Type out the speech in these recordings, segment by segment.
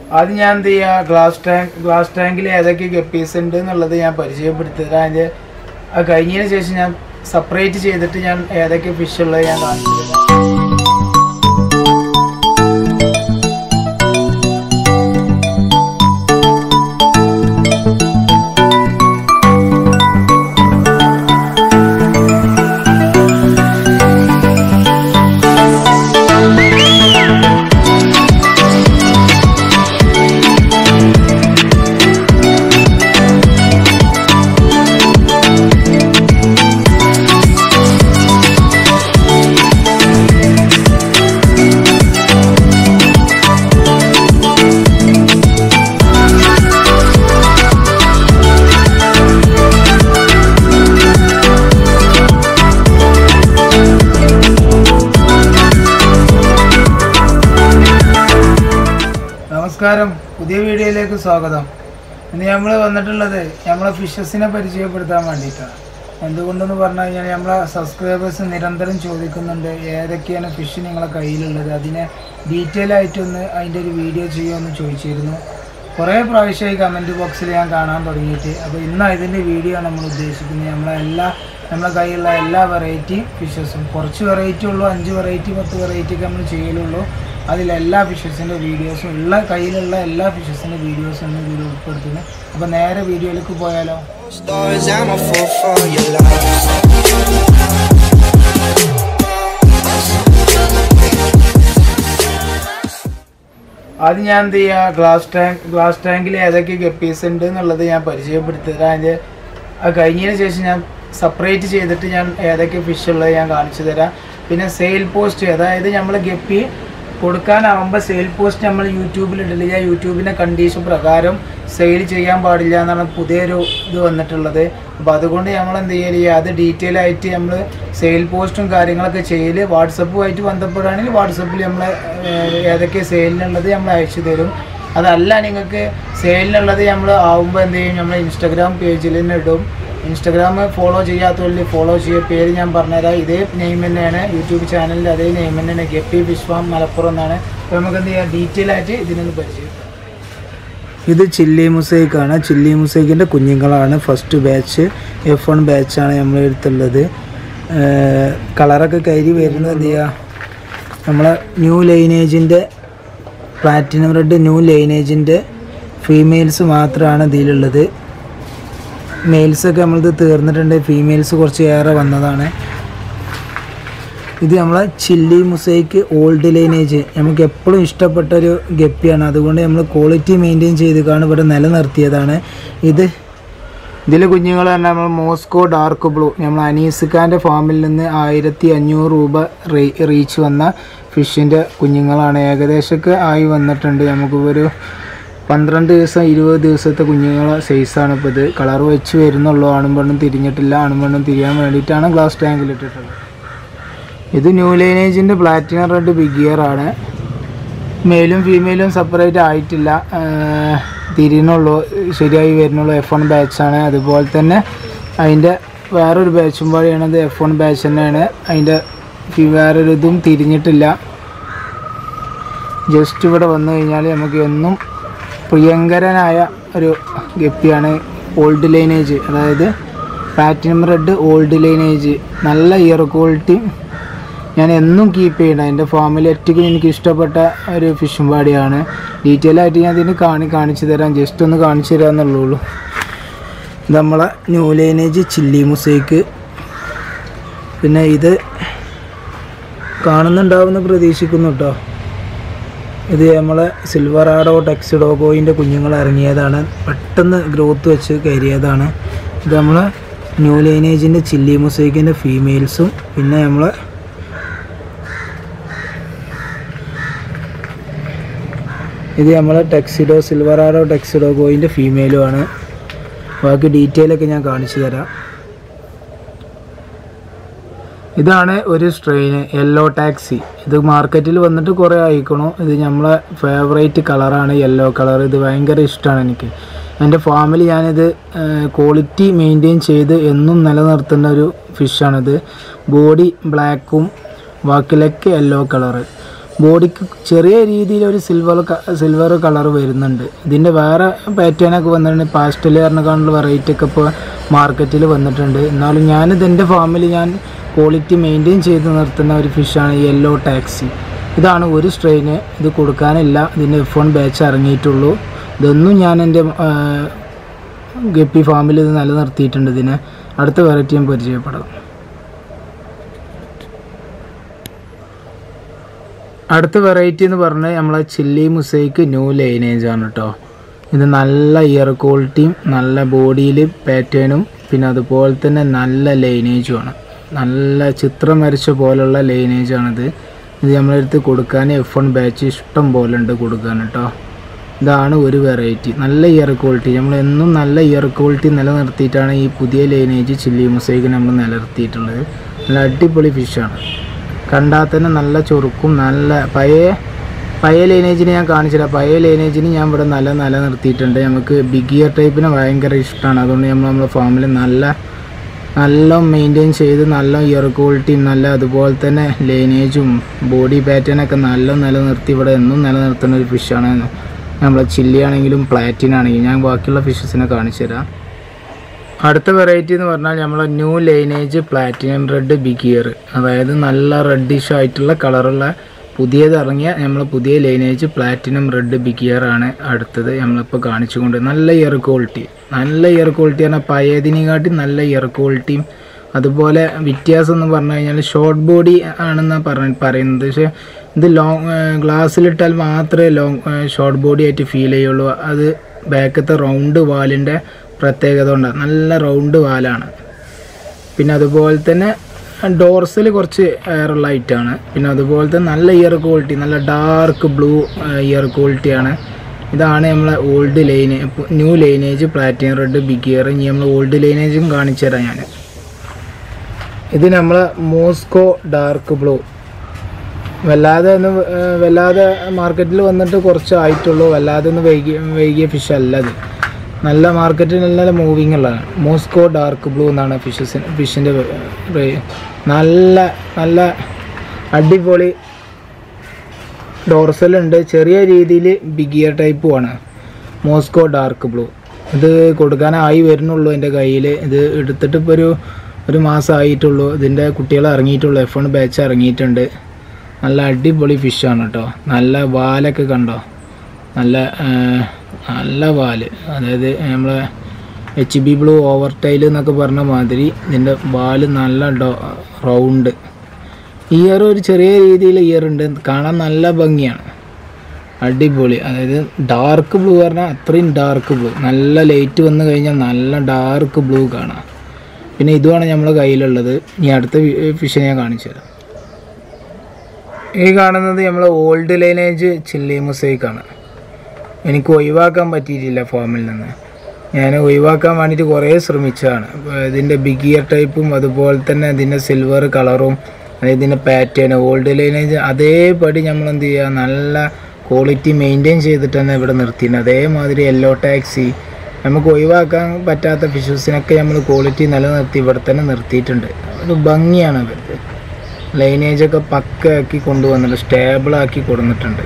ആദ്യം ഞാൻ എന്ത് ചെയ്യുക ഗ്ലാസ് ടാങ്ക് ഗ്ലാസ് ടാങ്കിൽ ഏതൊക്കെ ഗപ്പീസ് ഉണ്ട് എന്നുള്ളത് ഞാൻ പരിചയപ്പെടുത്തുക അതിൻ്റെ അത് കഴിഞ്ഞതിന് ശേഷം ഞാൻ സെപ്പറേറ്റ് ചെയ്തിട്ട് ഞാൻ ഏതൊക്കെ ഫിഷ് ഉള്ളത് ഞാൻ കാണിച്ചു തരാം നമസ്കാരം പുതിയ വീഡിയോയിലേക്ക് സ്വാഗതം ഇന്ന് നമ്മൾ വന്നിട്ടുള്ളത് നമ്മളെ ഫിഷസിനെ പരിചയപ്പെടുത്താൻ വേണ്ടിയിട്ടാണ് എന്തുകൊണ്ടെന്ന് പറഞ്ഞു കഴിഞ്ഞാൽ നമ്മളെ സബ്സ്ക്രൈബേഴ്സ് നിരന്തരം ചോദിക്കുന്നുണ്ട് ഏതൊക്കെയാണ് ഫിഷ് നിങ്ങളെ കയ്യിലുള്ളത് അതിനെ ഡീറ്റെയിൽ ആയിട്ടൊന്ന് അതിൻ്റെ ഒരു വീഡിയോ ചെയ്യുമെന്ന് ചോദിച്ചിരുന്നു കുറേ പ്രാവശ്യമായി കമൻറ്റ് ബോക്സിൽ ഞാൻ കാണാൻ തുടങ്ങിയിട്ട് അപ്പോൾ ഇന്ന് ഇതിൻ്റെ വീഡിയോ ആണ് നമ്മൾ ഉദ്ദേശിക്കുന്നത് നമ്മളെ എല്ലാ നമ്മളെ കയ്യിലുള്ള എല്ലാ വെറൈറ്റി ഫിഷസും കുറച്ച് വെറൈറ്റി ഉള്ളൂ അഞ്ച് വെറൈറ്റി പത്ത് വെറൈറ്റി ഒക്കെ നമ്മൾ ചെയ്യലുള്ളൂ അതിലെല്ലാ ഫിഷസിൻ്റെ വീഡിയോസും ഉള്ള കയ്യിലുള്ള എല്ലാ ഫിഷസിൻ്റെ വീഡിയോസും ഒന്ന് ഇതിൽ ഉൾപ്പെടുത്തുന്നു അപ്പോൾ നേരെ വീഡിയോയിലേക്ക് പോയാലോ Stars, I'm a fool for your love. ആദ്യം ഞാൻ എന്ത് ചെയ്യുക ഗ്ലാസ് ടാങ്ക് ഗ്ലാസ് ടാങ്കിൽ ഏതൊക്കെ ഗപ്പീസ് ഉണ്ട് എന്നുള്ളത് ഞാൻ പരിചയപ്പെടുത്തുക അതിൻ്റെ അത് കഴിഞ്ഞതിന് ശേഷം ഞാൻ സെപ്പറേറ്റ് ചെയ്തിട്ട് ഞാൻ ഏതൊക്കെ ഫിഷ് ഉള്ളത് ഞാൻ കാണിച്ചു തരാം പിന്നെ സെയിൽ പോസ്റ്റ് അതായത് നമ്മൾ ഗപ്പി കൊടുക്കാനാവുമ്പോൾ സെയിൽ പോസ്റ്റ് നമ്മൾ യൂട്യൂബിൽ ഇടില്ല യൂട്യൂബിൻ്റെ കണ്ടീഷൻ പ്രകാരം സെയിൽ ചെയ്യാൻ പാടില്ല എന്നാണ് പുതിയൊരു ഇത് വന്നിട്ടുള്ളത് അപ്പോൾ അതുകൊണ്ട് നമ്മൾ എന്ത് ചെയ്യുക അത് ഡീറ്റെയിൽ ആയിട്ട് നമ്മൾ സെയിൽ പോസ്റ്റും കാര്യങ്ങളൊക്കെ ചെയ്യൽ വാട്സപ്പുമായിട്ട് ബന്ധപ്പെടുകയാണെങ്കിൽ വാട്സപ്പിൽ നമ്മൾ ഏതൊക്കെ സെയിലിനുള്ളത് നമ്മൾ അയച്ചു തരും അതല്ല നിങ്ങൾക്ക് സെയിലിനുള്ളത് നമ്മൾ ആവുമ്പോൾ എന്ത് ചെയ്യും നമ്മൾ ഇൻസ്റ്റാഗ്രാം പേജിൽ തന്നെ ഇടും ഇൻസ്റ്റാഗ്രാം ഫോളോ ചെയ്യാത്തവരിൽ ഫോളോ ചെയ്യുക പേര് ഞാൻ പറഞ്ഞുതരാം ഇതേ നെയിം തന്നെയാണ് യൂട്യൂബ് ചാനലിൽ അതേ നെയിം തന്നെയാണ് ഗപ്പി ഫിഷ് ഫാം മലപ്പുറം എന്നാണ് അപ്പോൾ നമുക്ക് എന്ത് ചെയ്യാം ഡീറ്റെയിൽ ആയിട്ട് ഇതിനൊന്ന് പരിചയം ഇത് ചില്ലി മുസൈക്കാണ് ചില്ലി മുസൈക്കിൻ്റെ കുഞ്ഞുങ്ങളാണ് ഫസ്റ്റ് ബാച്ച് എഫ് വൺ ബാച്ചാണ് നമ്മൾ എടുത്തുള്ളത് കളറൊക്കെ കയറി വരുന്നത് എന്ത് ചെയ്യുക നമ്മളെ ന്യൂ ലൈനേജിൻ്റെ പ്ലാറ്റിനം റെഡ് ന്യൂ ലൈനേജിൻ്റെ ഫീമെയിൽസ് മാത്രമാണ് ഇതിലുള്ളത് മെയിൽസൊക്കെ നമ്മളത് തീർന്നിട്ടുണ്ട് ഫീമെയിൽസ് കുറച്ച് ഏറെ വന്നതാണ് ഇത് നമ്മളെ ചില്ലി മുസൈക്ക് ഓൾഡ് ലൈനേജ് നമുക്ക് എപ്പോഴും ഇഷ്ടപ്പെട്ട ഒരു ഗപ്പിയാണ് അതുകൊണ്ട് നമ്മൾ ക്വാളിറ്റി മെയിൻറ്റെയിൻ ചെയ്തിട്ടാണ് ഇവിടെ നിലനിർത്തിയതാണ് ഇത് ഇതിൽ കുഞ്ഞുങ്ങൾ പറഞ്ഞാൽ നമ്മൾ മോസ്കോ ഡാർക്ക് ബ്ലൂ നമ്മൾ അനീസ് ഖാൻ്റെ ഫാമിൽ നിന്ന് ആയിരത്തി അഞ്ഞൂറ് രൂപ റീ റീച്ച് വന്ന ഫിഷിൻ്റെ കുഞ്ഞുങ്ങളാണ് ഏകദേശമൊക്കെ ആയി വന്നിട്ടുണ്ട് നമുക്ക് ഒരു പന്ത്രണ്ട് ദിവസം ഇരുപത് ദിവസത്തെ കുഞ്ഞുങ്ങളെ സൈസാണ് ഇപ്പോൾ ഇത് കളർ വെച്ച് വരുന്നുള്ളൂ ആണും പെണ്ണും തിരിഞ്ഞിട്ടില്ല ആണും പെണ്ണും തിരിയാൻ വേണ്ടിയിട്ടാണ് ഗ്ലാസ് ടാങ്കിൽ ഇട്ടിട്ടുള്ളത് ഇത് ന്യൂ ലൈനേജിൻ്റെ പ്ലാറ്റിനം റെഡ് ബിഗ് ഇയർ ആണ് മെയിലും ഫീമെയിലും സെപ്പറേറ്റ് ആയിട്ടില്ല ആഹ് തിരിയുന്നുള്ളൂ ശരിയായി വരുന്നുള്ളൂ എഫ് വൺ ബാച്ചാണ് അതുപോലെ തന്നെ അതിൻ്റെ വേറൊരു ബാച്ചും വഴിയാണത് എഫ് വൺ ബാച്ച് തന്നെയാണ് അതിൻ്റെ ഫി- വേറൊരു ഇതും തിരിഞ്ഞിട്ടില്ല ജസ്റ്റ് ഇവിടെ വന്നു കഴിഞ്ഞാൽ നമുക്ക് എന്നും പ്രിയങ്കരനായ ഒരു ഗപ്പിയാണ് ഓൾഡ് ലൈനേജ് അതായത് പ്ലാറ്റിനം റെഡ് ഓൾഡ് ലൈനേജ് നല്ല ഇയർ ക്വാളിറ്റി ഞാൻ എന്നും കീപ്പ് ചെയ്യണം എൻ്റെ ഫാമിൽ ഒറ്റയ്ക്ക് എനിക്ക് ഇഷ്ടപ്പെട്ട ഒരു ഫിഷും പാടിയാണ് ഡീറ്റെയിൽ ആയിട്ട് ഞാൻ ഇതിന് കാണി കാണിച്ചു തരാം ജസ്റ്റ് ഒന്ന് കാണിച്ചു തരാമെന്നുള്ളൂ ഇത് നമ്മളെ ന്യൂ ലൈനേജ് ചില്ലി മുസൈക്ക് പിന്നെ ഇത് കാണുന്നുണ്ടാവുമെന്ന് പ്രതീക്ഷിക്കുന്നു കേട്ടോ ഇത് നമ്മളെ സിൽവറാഡോ ടെക്സിഡോഗോയിൻ്റെ കുഞ്ഞുങ്ങൾ ഇറങ്ങിയതാണ് പെട്ടെന്ന് ഗ്രോത്ത് വെച്ച് കയറിയതാണ് ഇത് നമ്മളെ ന്യൂ ലൈനേജിൻ്റെ ചില്ലി മുസൈക്കിൻ്റെ ഫീമെയിൽസും പിന്നെ നമ്മളെ ഇത് നമ്മളെ ടെക്സിഡോ സിൽവറാഡോ ടെക്സിഡോഗോയിൻ്റെ ഫീമെയിലുമാണ് ബാക്കി ഡീറ്റെയിൽ ഒക്കെ ഞാൻ കാണിച്ചു തരാം ഇതാണ് ഒരു സ്ട്രെയിന് യെല്ലോ ടാക്സി ഇത് മാർക്കറ്റിൽ വന്നിട്ട് കുറേ ആയിക്കണു ഇത് നമ്മളെ ഫേവറേറ്റ് കളറാണ് യെല്ലോ കളർ ഇത് ഭയങ്കര ഇഷ്ടമാണ് എനിക്ക് എൻ്റെ ഫാമിൽ ഞാനിത് ക്വാളിറ്റി മെയിൻറ്റെയിൻ ചെയ്ത് എന്നും നിലനിർത്തുന്ന ഒരു ഫിഷാണിത് ബോഡി ബ്ലാക്കും ബാക്കിലൊക്കെ യെല്ലോ കളറ് ബോഡിക്ക് ചെറിയ രീതിയിൽ ഒരു സിൽവർ സിൽവർ കളർ വരുന്നുണ്ട് ഇതിൻ്റെ വേറെ പാറ്റേണൊക്കെ വന്നിട്ടുണ്ട് പാസ്റ്റൽ പറഞ്ഞ വെറൈറ്റി ഒക്കെ ഇപ്പോൾ മാർക്കറ്റിൽ വന്നിട്ടുണ്ട് എന്നാലും ഞാനിത് എൻ്റെ ഫാമിൽ ഞാൻ ക്വാളിറ്റി മെയിൻറ്റെയിൻ ചെയ്ത് നിർത്തുന്ന ഒരു ഫിഷാണ് യെല്ലോ ടാക്സി ഇതാണ് ഒരു സ്ട്രെയിന് ഇത് കൊടുക്കാനില്ല ഇതിൻ്റെ എഫ് വൺ ബാച്ച് ഇറങ്ങിയിട്ടുള്ളൂ ഇതൊന്നും ഞാൻ എൻ്റെ ഗപ്പി ഫാമിൽ ഇത് നിലനിർത്തിയിട്ടുണ്ട് ഇതിനെ അടുത്ത വെറൈറ്റി ഞാൻ പരിചയപ്പെടാം അടുത്ത വെറൈറ്റി എന്ന് പറഞ്ഞാൽ നമ്മളെ ചില്ലി മുസൈക്ക് ന്യൂ ലൈനേജ് ആണ് കേട്ടോ ഇത് നല്ല ഇയർ ക്വാളിറ്റിയും നല്ല ബോഡിയിൽ പാറ്റേണും പിന്നെ അതുപോലെ തന്നെ നല്ല ലൈനേജുമാണ് നല്ല ചിത്രം വരച്ച പോലുള്ള ലൈനേജാണിത് ഇത് നമ്മളെ അടുത്ത് കൊടുക്കാൻ എഫ് വൺ ബാച്ച് ഇഷ്ടം പോലെ ഉണ്ട് കൊടുക്കാൻ കേട്ടോ ഇതാണ് ഒരു വെറൈറ്റി നല്ല ഇയർ ക്വാളിറ്റി നമ്മൾ എന്നും നല്ല ഇയർ ക്വാളിറ്റി നിലനിർത്തിയിട്ടാണ് ഈ പുതിയ ലൈനേജ് ചില്ലി മുസൈക്ക് നമ്മൾ നിലനിർത്തിയിട്ടുള്ളത് നല്ല അടിപൊളി ഫിഷാണ് കണ്ടാൽ തന്നെ നല്ല ചൊറുക്കും നല്ല പഴയ പഴയ ലൈനേജിന് ഞാൻ കാണിച്ചില്ല പഴയ ലൈനേജിന് ഞാൻ ഇവിടെ നല്ല നിലനിർത്തിയിട്ടുണ്ട് നമുക്ക് ബിഗിയർ ടൈപ്പിന് ഭയങ്കര ഇഷ്ടമാണ് അതുകൊണ്ട് നമ്മൾ നമ്മുടെ ഫാമിൽ നല്ല നല്ല മെയിൻറ്റെയിൻ ചെയ്ത് നല്ല ഇയർ ക്വാളിറ്റിയും നല്ല അതുപോലെ തന്നെ ലൈനേജും ബോഡി പാറ്റേണൊക്കെ നല്ല നിലനിർത്തി ഇവിടെ എന്നും നിലനിർത്തുന്ന ഒരു ഫിഷാണ് നമ്മളെ ചില്ലി ആണെങ്കിലും പ്ലാറ്റിൻ ആണെങ്കിലും ഞാൻ ബാക്കിയുള്ള ഫിഷസിനെ കാണിച്ചു തരാം അടുത്ത വെറൈറ്റി എന്ന് പറഞ്ഞാൽ നമ്മളെ new lineage platinum red big ear അതായത് നല്ല റെഡിഷ് ആയിട്ടുള്ള കളറുള്ള പുതിയത് ഇറങ്ങിയ നമ്മൾ പുതിയ ലൈനേജ് പ്ലാറ്റിനം റെഡ് ബിഗിയർ ആണ് അടുത്തത് നമ്മളിപ്പോൾ കാണിച്ചുകൊണ്ട് നല്ല ഇയർ ക്വാളിറ്റി നല്ല ഇയർ ക്വാളിറ്റി പറഞ്ഞാൽ പഴയതിനെക്കാട്ടി നല്ല ഇയർ ക്വാളിറ്റിയും അതുപോലെ വ്യത്യാസം എന്ന് പറഞ്ഞു കഴിഞ്ഞാൽ ഷോർട്ട് ബോഡി ആണെന്നാണ് പറഞ്ഞ പറയുന്നത് പക്ഷേ ഇത് ലോങ് ഗ്ലാസ്സിലിട്ടാൽ മാത്രമേ ലോങ് ഷോർട്ട് ബോഡി ആയിട്ട് ഫീൽ ചെയ്യുള്ളൂ അത് ബാക്കത്തെ റൗണ്ട് വാലിൻ്റെ പ്രത്യേകത കൊണ്ടാണ് നല്ല റൗണ്ട് വാലാണ് പിന്നെ അതുപോലെ തന്നെ ഡോർസിൽ കുറച്ച് എയറുള്ള ഐറ്റാണ് പിന്നെ അതുപോലെ തന്നെ നല്ല ഇയർ ക്വാളിറ്റി നല്ല ഡാർക്ക് ബ്ലൂ ഇയർ ക്വാളിറ്റിയാണ് ഇതാണ് നമ്മളെ old lineage new lineage platinum red big ear ഇനി നമ്മൾ ഓൾഡ് ലൈനേജും കാണിച്ചു തരാം ഞാൻ ഇത് നമ്മളെ മോസ്കോ ഡാർക്ക് ബ്ലൂ വല്ലാതെ ഒന്ന് ഏർ വല്ലാതെ മാർക്കറ്റിൽ വന്നിട്ട് കുറച്ച് ആയിട്ടുള്ളൂ വല്ലാതെ ഒന്ന് വൈകിയ വൈകിയ ഫിഷ് അല്ല ഇത് നല്ല മാർക്കറ്റിൽ നല്ല മൂവിങ് ഉള്ളതാണ് മോസ്കോ ഡാർക്ക് ബ്ലൂ എന്നാണ് ഫിഷസിന് ഫിഷിൻ്റെ നല്ല നല്ല അടിപൊളി ഡോർസലുണ്ട് ചെറിയ രീതിയിൽ ബിഗിയർ ടൈപ്പുമാണ് മോസ്കോ ഡാർക്ക് ബ്ലൂ ഇത് കൊടുക്കാനായി വരുന്നുള്ളൂ എൻ്റെ കയ്യിൽ ഇത് എടുത്തിട്ട് ഇപ്പോൾ ഒരു ഒരു മാസം ആയിട്ടുള്ളൂ ഇതിൻ്റെ കുട്ടികൾ ഇറങ്ങിയിട്ടുള്ളൂ എഫ് വൺ ബാച്ച് ഇറങ്ങിയിട്ടുണ്ട് നല്ല അടിപൊളി ഫിഷാണ് കേട്ടോ നല്ല വാലൊക്കെ കണ്ടോ നല്ല ആ, നല്ല വാല് അതായത് നമ്മളെ H B blue over tail എന്നൊക്കെ പറഞ്ഞ മാതിരി ഇതിൻ്റെ വാല് നല്ല ഡോ റൗണ്ട് ഇയർ ഒരു ചെറിയ രീതിയിൽ ഇയർ ഉണ്ട് കാണാൻ നല്ല ഭംഗിയാണ് അടിപൊളി അതായത് ഡാർക്ക് ബ്ലൂ പറഞ്ഞാൽ അത്രയും ഡാർക്ക് ബ്ലൂ നല്ല ലൈറ്റ് വന്നു കഴിഞ്ഞാൽ നല്ല ഡാർക്ക് ബ്ലൂ കാണാം പിന്നെ ഇതുമാണ് നമ്മളെ കയ്യിലുള്ളത് ഇനി അടുത്ത ഫിഷ് ഞാൻ കാണിച്ചു തരാം ഈ കാണുന്നത് നമ്മളെ ഓൾഡ് ലൈനേജ് ചില്ലി മുസൈക്കാണ് എനിക്ക് ഒഴിവാക്കാൻ പറ്റിയിട്ടില്ല ഫോമിൽ നിന്ന് ഞാൻ ഒഴിവാക്കാൻ വേണ്ടിയിട്ട് കുറേ ശ്രമിച്ചതാണ് അപ്പോൾ ഇതിൻ്റെ ബിഗിയർ ടൈപ്പും അതുപോലെ തന്നെ ഇതിൻ്റെ സിൽവർ കളറും അതായത് ഇതിൻ്റെ പാറ്റേൺ ഓൾഡ് ലൈനേജ് അതേപടി നമ്മൾ എന്ത് ചെയ്യുക നല്ല ക്വാളിറ്റി മെയിൻറ്റെയിൻ ചെയ്തിട്ട് തന്നെ ഇവിടെ നിർത്തിയിട്ടുണ്ട് അതേമാതിരി യെല്ലോ ടാക്സി നമുക്ക് ഒഴിവാക്കാൻ പറ്റാത്ത ഫിഷസിനൊക്കെ നമ്മൾ ക്വാളിറ്റി നിലനിർത്തി ഇവിടെ തന്നെ നിർത്തിയിട്ടുണ്ട് ഒരു ഭംഗിയാണ് ഇവർക്ക് ലൈനേജൊക്കെ പക്കയാക്കി കൊണ്ടുവന്നിട്ടുണ്ട് സ്റ്റേബിളാക്കി കൊടുത്തിട്ടുണ്ട്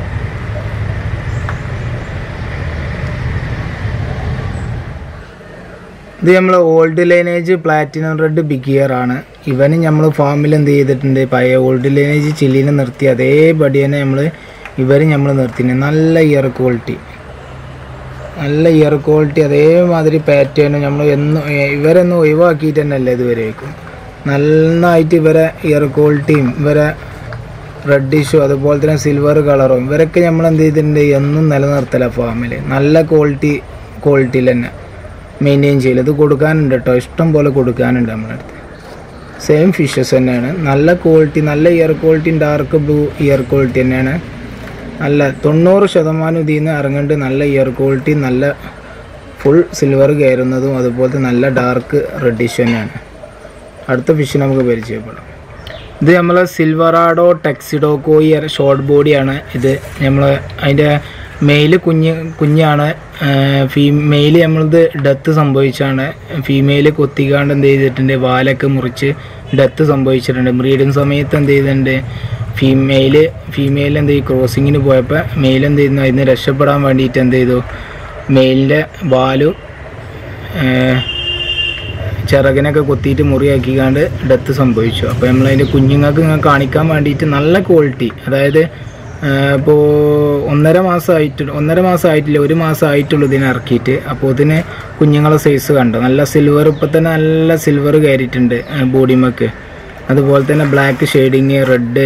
ഇത് നമ്മൾ old lineage platinum red big ear ആണ് ഇവന് നമ്മൾ ഫാമിൽ എന്ത് ചെയ്തിട്ടുണ്ട് പഴയ ഓൾഡ് ലൈനേജ് ചില്ലിനെ നിർത്തി അതേപടി തന്നെ നമ്മൾ ഇവര് നമ്മൾ നിർത്തിയിട്ടുണ്ട് നല്ല ഇയർ ക്വാളിറ്റി നല്ല ഇയർ ക്വാളിറ്റി അതേമാതിരി പാറ്റേണും നമ്മൾ എന്നും ഇവരൊന്നും ഒഴിവാക്കിയിട്ട് തന്നെ അല്ല ഇതുവരേക്കും നന്നായിട്ട് ഇവരെ ഇയർ ക്വാളിറ്റിയും ഇവരെ റെഡിഷും അതുപോലെ തന്നെ സിൽവർ കളറും ഇവരൊക്കെ നമ്മൾ എന്ത് ചെയ്തിട്ടുണ്ട് എന്നും നിലനിർത്തല ഫാമിൽ നല്ല ക്വാളിറ്റി ക്വാളിറ്റിയിൽ തന്നെ മെയിൻറ്റെയിൻ ചെയ്യൽ ഇത് കൊടുക്കാനുണ്ട് കേട്ടോ ഇഷ്ടം പോലെ കൊടുക്കാനുണ്ട് നമ്മുടെ അടുത്ത് സെയിം ഫിഷസ് തന്നെയാണ് നല്ല ക്വാളിറ്റി നല്ല ഇയർ ക്വാളിറ്റിയും ഡാർക്ക് ബ്ലൂ ഇയർ ക്വാളിറ്റി തന്നെയാണ് നല്ല തൊണ്ണൂറ് ശതമാനം ഇതിൽ നിന്ന് ഇറങ്ങേണ്ട നല്ല ഇയർ ക്വാളിറ്റി നല്ല ഫുൾ സിൽവർ കയറുന്നതും അതുപോലത്തെ നല്ല ഡാർക്ക് റെഡിഷ് തന്നെയാണ് അടുത്ത ഫിഷ് നമുക്ക് പരിചയപ്പെടാം ഇത് നമ്മൾ സിൽവറാഡോ ടെക്സിഡോ കോയി ഷോർട്ട് ബോഡിയാണ് ഇത് നമ്മൾ അതിൻ്റെ മെയില് കുഞ്ഞ് കുഞ്ഞാണ് ഫീ മെയില് നമ്മളത് ഡെത്ത് സംഭവിച്ചാണ് ഫീമെയില് കൊത്തിക്കാണ്ട് എന്ത് ചെയ്തിട്ടുണ്ട് വാലൊക്കെ മുറിച്ച് ഡെത്ത് സംഭവിച്ചിട്ടുണ്ട് ബ്രീഡിങ് സമയത്ത് എന്ത് ചെയ്തിട്ടുണ്ട് ഫീമെയില് ഫീമെയിൽ എന്ത് ചെയ്യും ക്രോസിങ്ങിന് പോയപ്പോൾ മെയിൽ എന്ത് ചെയ്യുന്നു അതിന് രക്ഷപ്പെടാൻ വേണ്ടിയിട്ട് എന്ത് ചെയ്തു മെയിലിൻ്റെ വാലും ഏഹ്, ചിറകിനൊക്കെ കൊത്തിയിട്ട് മുറിയാക്കിക്കാണ്ട് ഡെത്ത് സംഭവിച്ചു അപ്പോൾ നമ്മൾ അതിൻ്റെ കുഞ്ഞുങ്ങൾക്ക് ഇങ്ങനെ കാണിക്കാൻ വേണ്ടിയിട്ട് നല്ല ക്വാളിറ്റി അതായത് ഇപ്പോൾ ഒന്നര മാസമായിട്ട് ഒന്നര മാസമായിട്ടില്ല ഒരു മാസം ആയിട്ടുള്ളൂ ഇതിനെ ഇറക്കിയിട്ട് അപ്പോൾ ഇതിന് കുഞ്ഞുങ്ങളെ സൈസ് കണ്ടു നല്ല സിൽവർ ഇപ്പോൾ തന്നെ നല്ല സിൽവർ കയറിയിട്ടുണ്ട് ബോഡിമക്ക് അതുപോലെ തന്നെ black shading red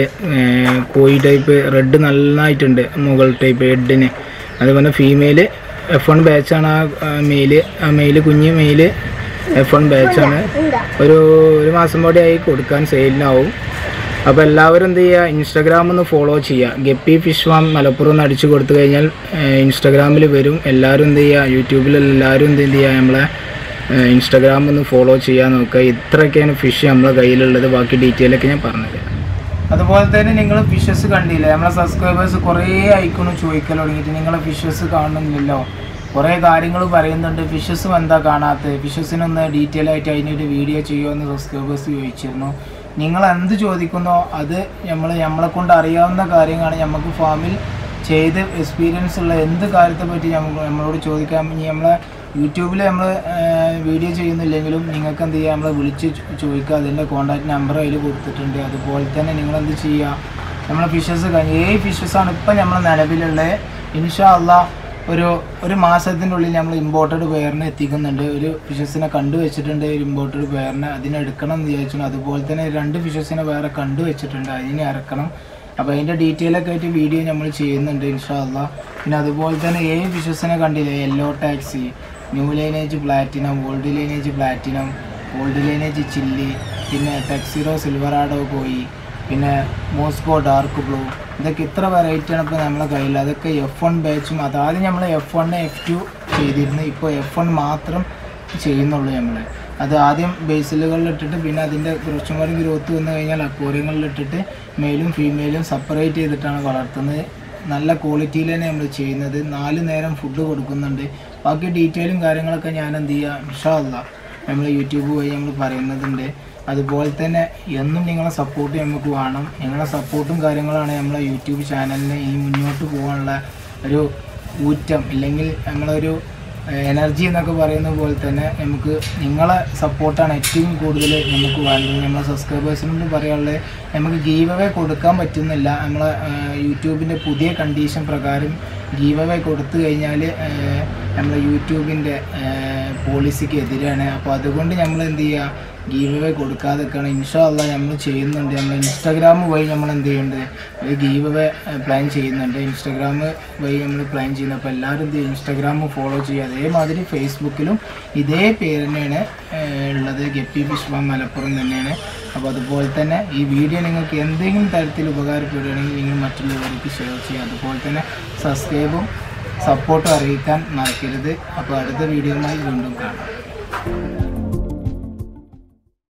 koi type red നന്നായിട്ടുണ്ട് മുകൾ ടൈപ്പ് ഹെഡിന് അതുപോലെ ഫീമെയിൽ എഫ് വൺ ബാച്ചാണ് ആ മെയില് ആ മെയില് കുഞ്ഞ് മെയില് എഫ് വൺ ബാച്ചാണ് ഒരു ഒരു മാസം കൂടി ആയി കൊടുക്കാൻ സെയിലിനാവും അപ്പോൾ എല്ലാവരും എന്ത് ചെയ്യുക ഇൻസ്റ്റാഗ്രാം ഒന്ന് ഫോളോ ചെയ്യുക ഗപ്പി ഫിഷ് ഫാം മലപ്പുറം എന്ന് അടിച്ചു കൊടുത്തു കഴിഞ്ഞാൽ ഇൻസ്റ്റാഗ്രാമിൽ വരും എല്ലാവരും എന്ത് ചെയ്യുക യൂട്യൂബിൽ എല്ലാവരും എന്ത് ചെയ്യുക നമ്മളെ ഇൻസ്റ്റാഗ്രാം ഒന്ന് ഫോളോ ചെയ്യാൻ നോക്കുക ഇത്രയൊക്കെയാണ് ഫിഷ് നമ്മളെ കയ്യിലുള്ളത് ബാക്കി ഡീറ്റെയിൽ ഒക്കെ ഞാൻ പറഞ്ഞുതരാം അതുപോലെ തന്നെ നിങ്ങൾ ഫിഷസ് കണ്ടില്ലേ നമ്മളെ സബ്സ്ക്രൈബേഴ്സ് കുറേ ആയിക്കണു ചോദിക്കൽ തുടങ്ങിയിട്ട് നിങ്ങളെ ഫിഷസ് കാണുന്നില്ലല്ലോ കുറേ കാര്യങ്ങൾ പറയുന്നുണ്ട് ഫിഷസും എന്താ കാണാത്തത് ഫിഷസിനൊന്ന് ഡീറ്റെയിൽ ആയിട്ട് അതിനൊരു വീഡിയോ ചെയ്യുമോ എന്ന് സബ്സ്ക്രൈബേഴ്സ് ചോദിച്ചിരുന്നു നിങ്ങൾ എന്ത് ചോദിക്കുന്നോ അത് നമ്മൾ നമ്മളെ കൊണ്ട് അറിയാവുന്ന കാര്യങ്ങളാണ് നമുക്ക് ഫാമിൽ ചെയ്ത് എക്സ്പീരിയൻസ് ഉള്ള എന്ത് കാര്യത്തെ പറ്റി നമുക്ക് നമ്മളോട് ചോദിക്കാം ഇനി നമ്മളെ യൂട്യൂബിൽ നമ്മൾ വീഡിയോ ചെയ്യുന്നില്ലെങ്കിലും നിങ്ങൾക്ക് എന്ത് ചെയ്യുക നമ്മളെ വിളിച്ച് ചോ- ചോദിക്കുക അതിൻ്റെ കോൺടാക്ട് നമ്പർ അതിൽ കൊടുത്തിട്ടുണ്ട് അതുപോലെ തന്നെ നിങ്ങൾ എന്ത് ചെയ്യുക നമ്മളെ ഫിഷസ് കഴിഞ്ഞ് ഏഴ് ഫിഷസാണ് ഇപ്പം നമ്മൾ നിലവിലുള്ളത് ഇൻഷാ അള്ളാ ഒരു ഒരു മാസത്തിൻ്റെ ഉള്ളിൽ നമ്മൾ ഇമ്പോർട്ടഡ് പെയറിനെ എത്തിക്കുന്നുണ്ട് ഒരു ഫിഷസിനെ കണ്ടു വെച്ചിട്ടുണ്ട് ഒരു ഇമ്പോർട്ടഡ് പെയറിനെ അതിനെ എടുക്കണം എന്ന് വിചാരിച്ചു അതുപോലെ തന്നെ രണ്ട് ഫിഷസിനെ വേറെ കണ്ടു വെച്ചിട്ടുണ്ട് അതിനെ ഇറക്കണം അപ്പോൾ അതിൻ്റെ ഡീറ്റെയിൽ ഒക്കെ ആയിട്ട് വീഡിയോ നമ്മൾ ചെയ്യുന്നുണ്ട് ഇൻഷാല്ല പിന്നെ അതുപോലെ തന്നെ ഏഴ് ഫിഷസിനെ കണ്ടില്ലേ yellow taxi new lineage platinum old lineage platinum old lineage chilli പിന്നെ ടെക്സിറോ സിൽവറാഡോ പോയി പിന്നെ മോസ്കോ ഡാർക്ക് ബ്ലൂ ഇതൊക്കെ ഇത്ര വെറൈറ്റിയാണ് ഇപ്പോൾ നമ്മളെ കയ്യിൽ അതൊക്കെ എഫ് വൺ ബാച്ചും അതാദ്യം നമ്മൾ എഫ് വൺ എഫ് ടു ചെയ്തിരുന്നു ഇപ്പോൾ എഫ് വൺ മാത്രം ചെയ്യുന്നുള്ളൂ നമ്മൾ അത് ആദ്യം ബേസിലുകളിൽ ഇട്ടിട്ട് പിന്നെ അതിൻ്റെ കുറച്ചും കൂടി ഗ്രോത്ത് വന്നു കഴിഞ്ഞാൽ അക്വോറിയങ്ങളിൽ ഇട്ടിട്ട് മെയിലും ഫീമെയിലും സെപ്പറേറ്റ് ചെയ്തിട്ടാണ് വളർത്തുന്നത് നല്ല ക്വാളിറ്റിയിൽ തന്നെ നമ്മൾ ചെയ്യുന്നത് നാല് നേരം ഫുഡ് കൊടുക്കുന്നുണ്ട് ബാക്കി ഡീറ്റെയിലും കാര്യങ്ങളൊക്കെ ഞാൻ എന്ത് ചെയ്യുക ഇൻഷാല്ല നമ്മൾ യൂട്യൂബ് വഴി നമ്മൾ പറയുന്നതുണ്ട് അതുപോലെ തന്നെ എന്നും നിങ്ങളെ സപ്പോർട്ട് നമുക്ക് വേണം നിങ്ങളെ സപ്പോർട്ടും കാര്യങ്ങളാണ് നമ്മളെ യൂട്യൂബ് ചാനലിന് ഈ മുന്നോട്ട് പോകാനുള്ള ഒരു ഊറ്റം ഇല്ലെങ്കിൽ നമ്മളൊരു എനർജി എന്നൊക്കെ പറയുന്ന പോലെ തന്നെ നമുക്ക് നിങ്ങളെ സപ്പോർട്ടാണ് ഏറ്റവും കൂടുതൽ നമുക്ക് വേണ്ടത് നമ്മളെ സബ്സ്ക്രൈബേഴ്സിനോട് പറയാനുള്ളത് നമുക്ക് ഗീവ് അവേ കൊടുക്കാൻ പറ്റുന്നില്ല നമ്മളെ യൂട്യൂബിൻ്റെ പുതിയ കണ്ടീഷൻ പ്രകാരം ഗീവ് അവേ കൊടുത്തു കഴിഞ്ഞാൽ നമ്മളെ യൂട്യൂബിൻ്റെ പോളിസിക്ക് എതിരാണ് അപ്പോൾ അതുകൊണ്ട് നമ്മൾ എന്ത് ചെയ്യുക ഗീവ് അവേ കൊടുക്കാതെ നിൽക്കണം ഇൻഷാല്ല നമ്മൾ ചെയ്യുന്നുണ്ട് നമ്മൾ ഇൻസ്റ്റാഗ്രാം വഴി നമ്മൾ എന്ത് ചെയ്യുന്നുണ്ട് ഒരു ഗീവ് അവേ പ്ലാൻ ചെയ്യുന്നുണ്ട് ഇൻസ്റ്റാഗ്രാം വഴി നമ്മൾ പ്ലാൻ ചെയ്യുന്നത് അപ്പോൾ എല്ലാവരും എന്ത് ചെയ്യും ഇൻസ്റ്റാഗ്രാം ഫോളോ ചെയ്യുക അതേമാതിരി ഫേസ്ബുക്കിലും ഇതേ പേര് തന്നെയാണ് ഏഹ്, ഉള്ളത് ഗപ്പി ഫിഷ് ഫാം മലപ്പുറം തന്നെയാണ് അപ്പോൾ അതുപോലെ തന്നെ ഈ വീഡിയോ നിങ്ങൾക്ക് എന്തെങ്കിലും തരത്തിൽ ഉപകാരപ്പെടുകയാണെങ്കിൽ നിങ്ങൾ മറ്റുള്ളവർക്ക് ഷെയർ ചെയ്യുക അതുപോലെ തന്നെ സബ്സ്ക്രൈബും സപ്പോർട്ടും അറിയിക്കാൻ മറക്കരുത് അപ്പോൾ അടുത്ത വീഡിയോയുമായി വീണ്ടും കാണാം